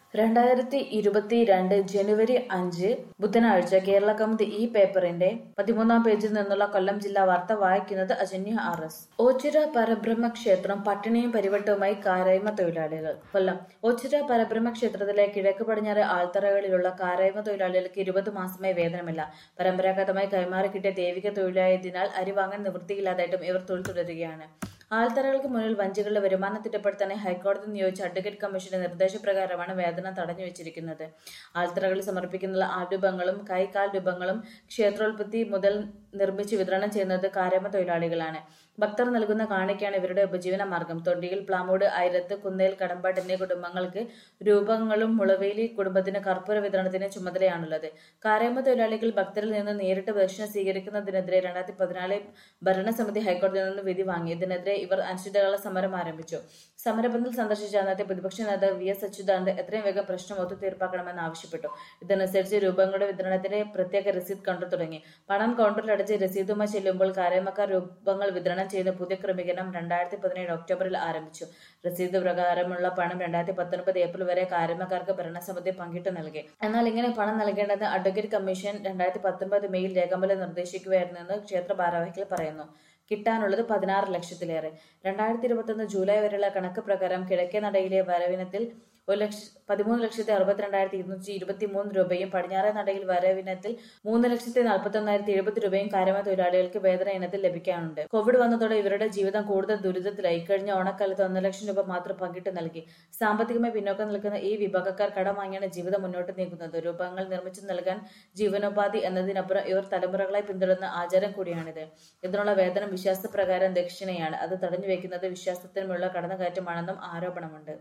രണ്ടായിരത്തി ഇരുപത്തിരണ്ട് ജനുവരി അഞ്ച് ബുധനാഴ്ച കേരള കൗമുദി ഈ പേപ്പറിന്റെ പതിമൂന്നാം പേജിൽ നിന്നുള്ള കൊല്ലം ജില്ലാ വാർത്ത വായിക്കുന്നത് അജന്യ ആർ എസ് ഓച്ചിറ പരബ്രഹ്മ ക്ഷേത്രം പട്ടിണിയും പരിവട്ടവുമായി കാരായ്മ തൊഴിലാളികൾ കൊല്ലം ഓച്ചിറ പരബ്രഹ്മ ക്ഷേത്രത്തിലെ കിഴക്ക് പടിഞ്ഞാറ് ആൾത്തറകളിലുള്ള കാരായ്മ തൊഴിലാളികൾക്ക് ഇരുപത് മാസമായി വേതനമില്ല പരമ്പരാഗതമായി കൈമാറി കിട്ടിയ ദൈവിക തൊഴിലായതിനാൽ അരി വാങ്ങാൻ നിവൃത്തിയില്ലാതായിട്ടും ഇവർ തൊഴിൽ തുടരുകയാണ് ആൾത്തറകൾക്ക് മുന്നിൽ വഞ്ചികളുടെ വരുമാനം തിട്ടപ്പെടുത്താൻ ഹൈക്കോടതി നിയോഗിച്ച അഡ്വക്കേറ്റ് കമ്മീഷന്റെ നിർദ്ദേശപ്രകാരമാണ് വേതനം തടഞ്ഞു വെച്ചിരിക്കുന്നത് ആൾത്തറകളിൽ സമർപ്പിക്കുന്ന ആൾരൂപങ്ങളും കൈകാൽ രൂപങ്ങളും ക്ഷേത്രോൽപത്തി മുതൽ നിർമ്മിച്ച് വിതരണം ചെയ്യുന്നത് കാരമ തൊഴിലാളികളാണ് ഭക്തർ നൽകുന്ന കാണിക്കാണ് ഇവരുടെ ഉപജീവന മാർഗം തൊണ്ടിയിൽ പ്ലാമൂട് ഐരത്ത് കുന്നേൽ കടമ്പാട് എന്നീ കുടുംബങ്ങൾക്ക് രൂപങ്ങളും മുളവേലി കുടുംബത്തിന് കർപ്പൂര വിതരണത്തിന് ചുമതലയാണുള്ളത് കാരമ തൊഴിലാളികൾ ഭക്തരിൽ നിന്ന് നേരിട്ട് ദർശനം സ്വീകരിക്കുന്നതിനെതിരെ രണ്ടായിരത്തി പതിനാല് ഭരണസമിതി ഹൈക്കോടതിയിൽ നിന്ന് വിധി വാങ്ങി ഇതിനെതിരെ ഇവർ അനിശ്ചിതകാല സമരം ആരംഭിച്ചു സമരബന്ധിൽ സന്ദർശിച്ച അന്നത്തെ പ്രതിപക്ഷ നേതാവ് വി എസ് അച്യുതാനന്ദൻ എത്രയും വേഗം പ്രശ്നം ഒത്തുതീർപ്പാക്കണമെന്ന് ആവശ്യപ്പെട്ടു ഇതനുസരിച്ച് രൂപങ്ങളുടെ വിതരണത്തിന് പ്രത്യേക രസീത് കണ്ടു തുടങ്ങി പണം കൗണ്ടറിൽ അടച്ച് രസീതുമായി ചെല്ലുമ്പോൾ കാരമക്കാർ രൂപങ്ങൾ വിതരണം ചെയ്യുന്ന പുതിയ ക്രമീകരണം രണ്ടായിരത്തി പതിനേഴ് ഒക്ടോബറിൽ ആരംഭിച്ചു രസീത് പ്രകാരമുള്ള പണം രണ്ടായിരത്തി പത്തൊൻപത് ഏപ്രിൽ വരെ കാരമക്കാർക്ക് ഭരണസമിതി പങ്കിട്ട് നൽകി എന്നാൽ ഇങ്ങനെ പണം നൽകേണ്ടെന്ന് അഡ്വക്കേറ്റ് കമ്മീഷൻ രണ്ടായിരത്തി പത്തൊൻപത് മെയിൽ രേഖാമൂലം നിർദ്ദേശിക്കുകയായിരുന്നെന്ന് ക്ഷേത്ര ഭാരവാഹികൾ പറയുന്നു കിട്ടാനുള്ളത് പതിനാറ് ലക്ഷത്തിലേറെ രണ്ടായിരത്തി ഇരുപത്തൊന്ന് ജൂലൈ വരെയുള്ള കണക്ക് പ്രകാരം കിഴക്കേ നടയിലെ വരവിനത്തിൽ ഒരു ലക്ഷ പതിമൂന്ന് ലക്ഷത്തി അറുപത്തിരണ്ടായിരത്തി ഇരുന്നൂറ്റി ഇരുപത്തി മൂന്ന് രൂപയും പടിഞ്ഞാറേ നടയിൽ വരവിനത്തിൽ മൂന്ന് ലക്ഷത്തി നാൽപ്പത്തി ഒന്നായിരത്തി എഴുപത് രൂപയും കാരമ തൊഴിലാളികൾക്ക് വേതന ഇനത്തിൽ ലഭിക്കാനുണ്ട് കോവിഡ് വന്നതോടെ ഇവരുടെ ജീവിതം കൂടുതൽ ദുരിതത്തിലായി കഴിഞ്ഞ ഓണക്കാലത്ത് ഒന്നര ലക്ഷം രൂപ മാത്രം പങ്കിട്ട് നൽകി സാമ്പത്തികമായി പിന്നോക്കം നിൽക്കുന്ന ഈ വിഭാഗക്കാർ കടം വാങ്ങിയാണ് ജീവിതം മുന്നോട്ട് നീക്കുന്നത് രൂപങ്ങൾ നിർമ്മിച്ചു നൽകാൻ ജീവനോപാധി എന്നതിനപ്പുറം ഇവർ തലമുറകളായി പിന്തുടരുന്ന ആചാരം കൂടിയാണിത് ഇതിനുള്ള വേതനം വിശ്വാസപ്രകാരം ദക്ഷിണയാണ് അത് തടഞ്ഞു വെക്കുന്നത് വിശ്വാസത്തിനുമുള്ള കടന്നുകയറ്റമാണെന്നും ആരോപണമുണ്ട്